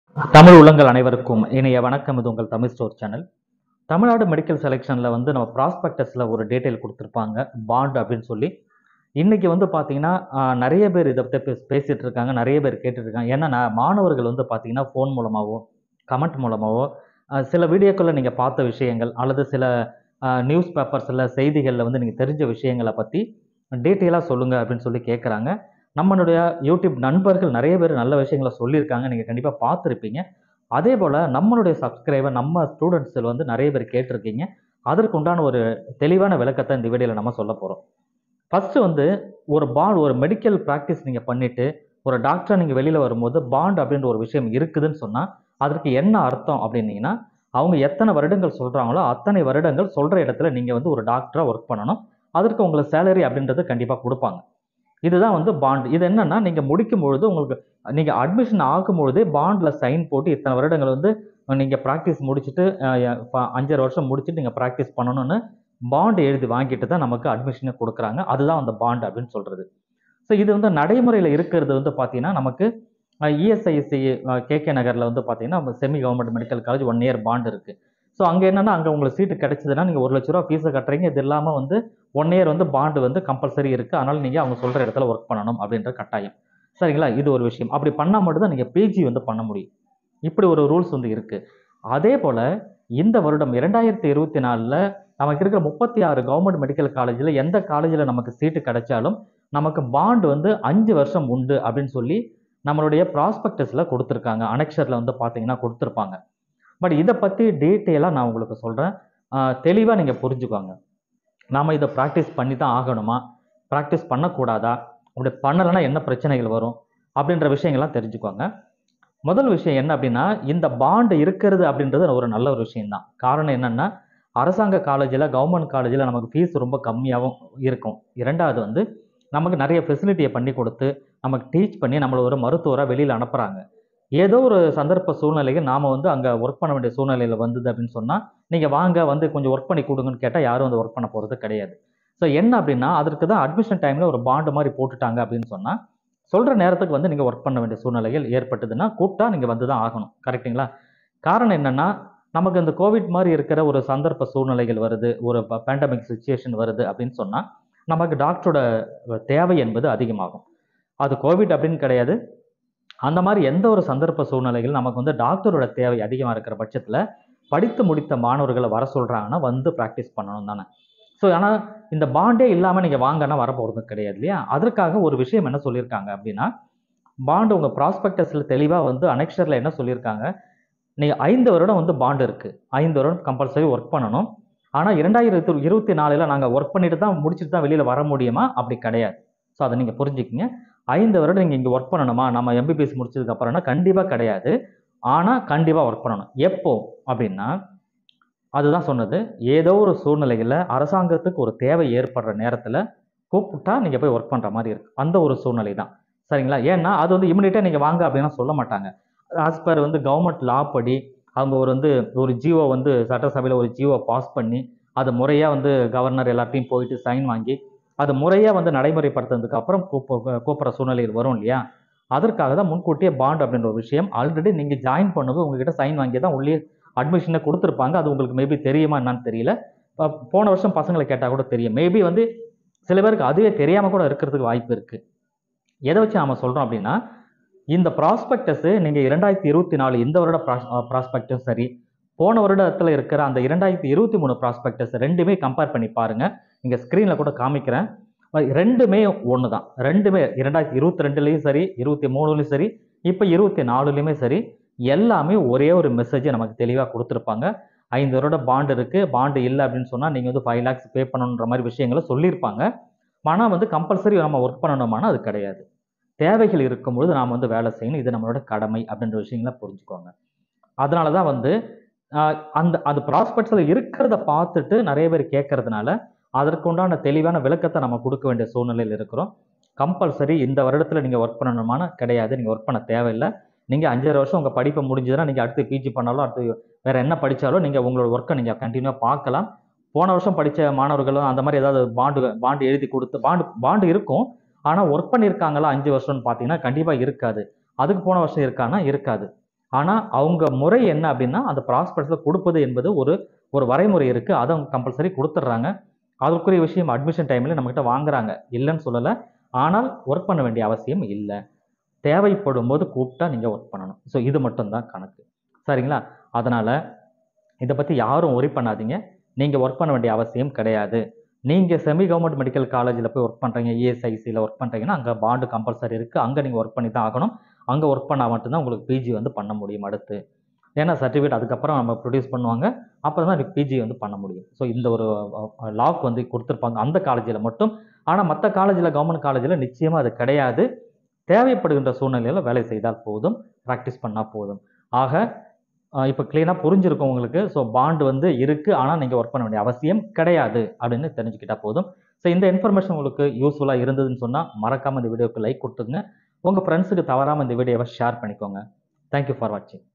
தமிழ் உள்ளங்கள் அனைவருக்கும் இணைய வணக்கம் இது உங்கள் Tamil store channel Tamil Nadu medical செலெக்ஷனில் வந்து நம்ம ப்ராஸ்பெக்டஸில் ஒரு டீட்டெயில் கொடுத்துருப்பாங்க பாண்ட் அப்படின்னு சொல்லி இன்றைக்கி வந்து பார்த்தீங்கன்னா ஆஹ், நிறைய பேர் இதை பற்றி பேச- பேசிட்டு இருக்காங்க நிறைய பேர் கேட்டுட்டு இருக்காங்க ஏன்னா நான் மாணவர்கள் வந்து பார்த்தீங்கன்னா ஃபோன் மூலமாகவோ கமெண்ட் மூலமாகவோ ஆஹ், சில வீடியோக்களில் நீங்கள் பார்த்த விஷயங்கள் அல்லது சில நியூஸ் பேப்பர்ஸில் செய்திகளில் வந்து நீங்கள் தெரிஞ்ச விஷயங்களை பற்றி டீட்டெயிலாக சொல்லுங்கள் அப்படின்னு சொல்லி கேட்குறாங்க நம்மளுடைய யூடியூப் நண்பர்கள் நிறைய பேர் நல்ல விஷயங்களை சொல்லியிருக்காங்க நீங்கள் கண்டிப்பாக பார்த்துருப்பீங்க அதே போல் நம்மளுடைய சப்ஸ்கிரைபர் நம்ம ஸ்டூடெண்ட்ஸில் வந்து நிறைய பேர் கேட்டிருக்கீங்க அதற்கு உண்டான ஒரு தெளிவான விளக்கத்தை இந்த வீடியோவில் நம்ம சொல்ல போகிறோம் ஃபஸ்ட்டு வந்து ஒரு பாண்ட் ஒரு மெடிக்கல் ப்ராக்டிஸ் நீங்கள் பண்ணிவிட்டு ஒரு டாக்டர் நீங்கள் வெளியில் வரும்போது பாண்ட் அப்படின்ற ஒரு விஷயம் இருக்குதுன்னு சொன்னால் அதற்கு என்ன அர்த்தம் அப்படின்னீங்கன்னா அவங்க எத்தனை வருடங்கள் சொல்கிறாங்களோ அத்தனை வருடங்கள் சொல்கிற இடத்துல நீங்கள் வந்து ஒரு டாக்டராக ஒர்க் பண்ணணும் அதற்கு உங்களுக்கு சேலரி அப்படின்றது கண்டிப்பாக கொடுப்பாங்க இதுதான் வந்து பாண்ட் இது என்னன்னா நீங்கள் முடிக்கும் பொழுது உங்களுக்கு நீங்கள் அட்மிஷன் ஆகும் பொழுதே பாண்டில் சைன் போட்டு இத்தனை வருடங்கள் வந்து நீங்கள் ப்ராக்டிஸ் முடிச்சுட்டு அஹ், ப- அஞ்சரை வருஷம் முடிச்சுட்டு நீங்கள் ப்ராக்டிஸ் பண்ணணும்னு பாண்ட் எழுதி வாங்கிட்டு தான் நமக்கு அட்மிஷனே கொடுக்குறாங்க அதுதான் அந்த பாண்ட் அப்படின்னு சொல்கிறது ஸோ இது வந்து நடைமுறையில் இருக்கிறது வந்து பார்த்தீங்கன்னா நமக்கு இஎஸ்ஐசி கேகே நகரில் வந்து பார்த்தீங்கன்னா semi government medical college one year bond இருக்குது ஸோ அங்கே என்னன்னா அங்கே உங்களுக்கு சீட்டு கிடைச்சதுன்னா நீங்கள் ஒரு லட்ச ரூபா ஃபீஸை கட்டுறீங்க இது இல்லாமல் வந்து ஒன் இயர் வந்து பாண்டு வந்து கம்பல்சரி இருக்குது அதனால் நீங்கள் அவங்க சொல்கிற இடத்துல ஒர்க் பண்ணணும் அப்படின்ற கட்டாயம் சரிங்களா இது ஒரு விஷயம் அப்படி பண்ணால் மட்டும்தான் நீங்கள் பிஜி வந்து பண்ண முடியும் இப்படி ஒரு ரூல்ஸ் வந்து இருக்குது அதே போல் இந்த வருடம் இரண்டாயிரத்தி இருபத்தி நாலில் நமக்கு இருக்கிற முப்பத்தி ஆறு கவர்மெண்ட் மெடிக்கல் காலேஜில் எந்த காலேஜில் நமக்கு சீட்டு கிடைச்சாலும் நமக்கு பாண்ட் வந்து அஞ்சு வருஷம் உண்டு அப்படின்னு சொல்லி நம்மளுடைய ப்ராஸ்பெக்டஸில் கொடுத்துருக்காங்க அனெக்ஷரில் வந்து பார்த்தீங்கன்னா கொடுத்துருப்பாங்க பட் இதை பற்றி டீட்டெயிலாக நான் உங்களுக்கு சொல்கிறேன் தெளிவாக நீங்கள் புரிஞ்சுக்கோங்க நாம் இதை ப்ராக்டிஸ் பண்ணி தான் ஆகணுமா ப்ராக்டிஸ் பண்ணக்கூடாதா அப்படி பண்ணலைன்னா என்ன பிரச்சனைகள் வரும் அப்படின்ற விஷயங்கள்லாம் தெரிஞ்சுக்கோங்க முதல் விஷயம் என்ன அப்படின்னா இந்த பாண்டு இருக்கிறது அப்படின்றது ஒரு நல்ல ஒரு விஷயம்தான் காரணம் என்னென்னா அரசாங்க காலேஜில் கவர்மெண்ட் காலேஜில் நமக்கு ஃபீஸ் ரொம்ப கம்மியாகவும் இருக்கும் இரண்டாவது வந்து நமக்கு நிறைய ஃபெசிலிட்டியை பண்ணி கொடுத்து நமக்கு டீச் பண்ணி நம்மளை ஒரு மருத்துவராக வெளியில் அனுப்புகிறாங்க ஏதோ ஒரு சந்தர்ப்ப சூழ்நிலையில் நாம் வந்து அங்கே ஒர்க் பண்ண வேண்டிய சூழ்நிலையில் வந்தது அப்படின்னு சொன்னால் நீங்கள் வாங்க வந்து கொஞ்சம் ஒர்க் பண்ணி கொடுங்கன்னு கேட்டால் யாரும் வந்து ஒர்க் பண்ண போகிறது கிடையாது ஸோ என்ன அப்படின்னா அதற்கு தான் அட்மிஷன் டைமில் ஒரு பாண்டு மாதிரி போட்டுட்டாங்க அப்படின்னு சொன்னால் சொல்கிற நேரத்துக்கு வந்து நீங்கள் ஒர்க் பண்ண வேண்டிய சூழ்நிலைகள் ஏற்பட்டதுன்னா கூப்பிட்டா நீங்கள் வந்து தான் ஆகணும் கரெக்ட்டுங்களா காரணம் என்னென்னா நமக்கு இந்த கோவிட் மாதிரி இருக்கிற ஒரு சந்தர்ப்ப சூழ்நிலைகள் வருது ஒரு பேண்டமிக் சுச்சுவேஷன் வருது அப்படின்னு சொன்னால் நமக்கு டாக்டரோட தேவை என்பது அதிகமாகும் அது கோவிட் அப்படின்னு கிடையாது அந்த மாதிரி எந்த ஒரு சந்தர்ப்ப சூழ்நிலைகள் நமக்கு வந்து டாக்டரோட தேவை அதிகமாக இருக்கிற பட்சத்தில் படித்து முடித்த மாணவர்களை வர சொல்கிறாங்கன்னா வந்து ப்ராக்டிஸ் பண்ணணும் தானே ஸோ ஆனால் இந்த பாண்டே இல்லாமல் நீங்கள் வாங்கன்னா வரப்போகிறது கிடையாது இல்லையா அதற்காக ஒரு விஷயம் என்ன சொல்லியிருக்காங்க அப்படின்னா பாண்டு உங்கள் ப்ராஸ்பெக்டஸில் தெளிவாக வந்து அனெக்ஷரில் என்ன சொல்லியிருக்காங்க நீங்கள் ஐந்து வருடம் வந்து பாண்டு இருக்குது ஐந்து வருடம் கம்பல்சரி ஒர்க் பண்ணணும் ஆனால் இரண்டாயிரத்து இருபத்தி நாலில் நாங்கள் ஒர்க் பண்ணிட்டு தான் முடிச்சுட்டு தான் வெளியில் வர முடியுமா அப்படி கிடையாது ஸோ அதை நீங்கள் புரிஞ்சுக்கிங்க ஐந்து வருடம் நீங்கள் இங்கே ஒர்க் பண்ணணுமா நம்ம எம்பிபிஎஸ் முடிச்சதுக்கு அப்புறம்னா கண்டிப்பாக கிடையாது ஆனால் கண்டிப்பாக ஒர்க் பண்ணணும் எப்போ அப்படின்னா அதுதான் சொன்னது ஏதோ ஒரு சூழ்நிலையில் அரசாங்கத்துக்கு ஒரு தேவை ஏற்படுற நேரத்தில் கூப்பிட்டா நீங்கள் போய் ஒர்க் பண்ணுற மாதிரி இருக்கு அந்த ஒரு சூழ்நிலை தான் சரிங்களா ஏன்னா அது வந்து இமிடியேட்டாக நீங்கள் வாங்க அப்படின்னா சொல்ல மாட்டாங்க ஆஸ் பர் வந்து கவர்மெண்ட் லா படி அவங்க ஒரு வந்து ஒரு ஜியோ வந்து சட்டசபையில் ஒரு ஜியோ பாஸ் பண்ணி அது முறையாக வந்து கவர்னர் எல்லாத்தையும் போயிட்டு சைன் வாங்கி அது முறையாக வந்து நடைமுறைப்படுத்துனதுக்கு அப்புறம் கூப்ப கூப்பிட்ற சூழ்நிலையில் வரும் இல்லையா அதற்காக தான் முன்கூட்டியே பாண்ட் அப்படின்ற ஒரு விஷயம் ஆல்ரெடி நீங்கள் ஜாயின் பண்ணது உங்ககிட்ட சைன் வாங்கி தான் உள்ளே அட்மிஷனை கொடுத்துருப்பாங்க அது உங்களுக்கு மேபி தெரியுமா என்னன்னு தெரியல ப- போன வருஷம் பசங்களை கேட்டால் கூட தெரியும் மேபி வந்து சில பேருக்கு அதுவே தெரியாமல் கூட இருக்கிறதுக்கு வாய்ப்பு இருக்குது எதை வச்சு நாம சொல்கிறோம் அப்படின்னா இந்த ப்ராஸ்பெக்டஸு நீங்கள் இரண்டாயிரத்தி இருபத்தி நாலு இந்த வருட ப்ராஸ்பெக்டஸ் சரி போன வருடத்தில் இருக்கிற அந்த இரண்டாயிரத்தி இருபத்தி மூணு ப்ராஸ்பெக்டஸ் ரெண்டுமே கம்பேர் பண்ணி பாருங்கள் இங்கே ஸ்க்ரீனில் கூட காமிக்கிறேன் அஹ் ரெண்டுமே ஒன்று தான் ரெண்டுமே இரண்டாயிரத்தி இருபத்தி ரெண்டுலேயும் சரி இருபத்தி மூணுலேயும் சரி இப்போ இருபத்தி நாலுலேயுமே சரி எல்லாமே ஒரே ஒரு மெசேஜை நமக்கு தெளிவாக கொடுத்துருப்பாங்க ஐந்து வருட பாண்டு இருக்குது பாண்டு இல்லை அப்படின்னு சொன்னால் நீங்கள் வந்து ஃபைவ் லேக்ஸ் பே பண்ணணுன்ற மாதிரி விஷயங்களை சொல்லியிருப்பாங்க ஆனால் வந்து கம்பல்சரி நம்ம ஒர்க் பண்ணணுமானா அது கிடையாது தேவைகள் இருக்கும்பொழுது நாம் வந்து வேலை செய்யணும் இது நம்மளோட கடமை அப்படின்ற விஷயங்களை புரிஞ்சுக்கோங்க அதனால தான் வந்து ஆஹ், அந்த அது ப்ராஸ்பெக்ட்ஸில் இருக்கிறத பார்த்துட்டு நிறைய பேர் கேட்கறதுனால அதற்கு உண்டான தெளிவான விளக்கத்தை நம்ம கொடுக்க வேண்டிய சூழ்நிலையில் இருக்கிறோம் கம்பல்சரி இந்த வருடத்தில் நீங்கள் ஒர்க் பண்ணணுமானா கிடையாது நீங்கள் ஒர்க் பண்ண தேவையில்லை நீங்கள் அஞ்சரை வருஷம் உங்கள் படிப்பை முடிஞ்சதுன்னா நீங்கள் அடுத்து பிஜி பண்ணாலும் அடுத்து வேறு என்ன படித்தாலும் நீங்கள் உங்களோட ஒர்க்கை நீங்கள் கண்டினியூவாக பார்க்கலாம் போன வருஷம் படித்த மாணவர்களும் அந்த மாதிரி ஏதாவது பாண்டு பாண்டு எழுதி கொடுத்து பாண்டு பாண்டு இருக்கும் ஆனால் ஒர்க் பண்ணியிருக்காங்களா அஞ்சு வருஷம்னு பார்த்தீங்கன்னா கண்டிப்பாக இருக்காது அதுக்கு போன வருஷம் இருக்கானா இருக்காது ஆனால் அவங்க முறை என்ன அப்படின்னா அந்த ப்ராஸ்பெக்டஸில் கொடுப்பது என்பது ஒரு ஒரு வரைமுறை இருக்குது அதை அவங்க கம்பல்சரி கொடுத்துட்றாங்க அதுக்குரிய விஷயம் அட்மிஷன் டைமில் நம்மக்கிட்ட வாங்குறாங்க இல்லைன்னு சொல்லலை ஆனால் ஒர்க் பண்ண வேண்டிய அவசியம் இல்லை தேவைப்படும் போது கூப்பிட்டா நீங்கள் ஒர்க் பண்ணணும் ஸோ இது மட்டும்தான் கணக்கு சரிங்களா அதனால் இதை பற்றி யாரும் ஒரி பண்ணாதீங்க நீங்கள் ஒர்க் பண்ண வேண்டிய அவசியம் கிடையாது நீங்கள் செமி கவர்மெண்ட் மெடிக்கல் காலேஜில் போய் ஒர்க் பண்ணுறீங்க இஎஸ்ஐசியில் ஒர்க் பண்ணுறீங்கன்னா அங்கே பாண்டு கம்பல்சரி இருக்குது அங்கே நீங்கள் ஒர்க் பண்ணி தான் ஆகணும் அங்கே ஒர்க் பண்ணால் மட்டும்தான் உங்களுக்கு பிஜி வந்து பண்ண முடியும் அடுத்து ஏன்னா சர்டிஃபிகேட் அதுக்கப்புறம் நம்ம ப்ரொடியூஸ் பண்ணுவாங்க அப்புறம் தான் பிஜி வந்து பண்ண முடியும் ஸோ இந்த ஒரு லாக் வந்து கொடுத்துருப்பாங்க அந்த காலேஜில் மட்டும் ஆனால் மற்ற காலேஜில் கவர்மெண்ட் காலேஜில் நிச்சயமாக அது கிடையாது தேவைப்படுகின்ற சூழ்நிலையில் வேலை செய்தால் போதும் ப்ராக்டிஸ் பண்ணால் போதும் ஆக இப்போ க்ளீனாக புரிஞ்சிருக்கும் உங்களுக்கு ஸோ பாண்ட் வந்து இருக்குது ஆனால் நீங்கள் ஒர்க் பண்ண வேண்டிய அவசியம் கிடையாது அப்படின்னு தெரிஞ்சுக்கிட்டா போதும் ஸோ இந்த இன்ஃபர்மேஷன் உங்களுக்கு யூஸ்ஃபுல்லாக இருந்ததுன்னு சொன்னால் மறக்காமல் இந்த வீடியோக்கு லைக் கொடுத்துங்க உங்கள் ஃப்ரெண்ட்ஸுக்கு தவறாமல் இந்த வீடியோவை ஷேர் பண்ணிக்கோங்க தேங்க்யூ ஃபார் வாட்சிங்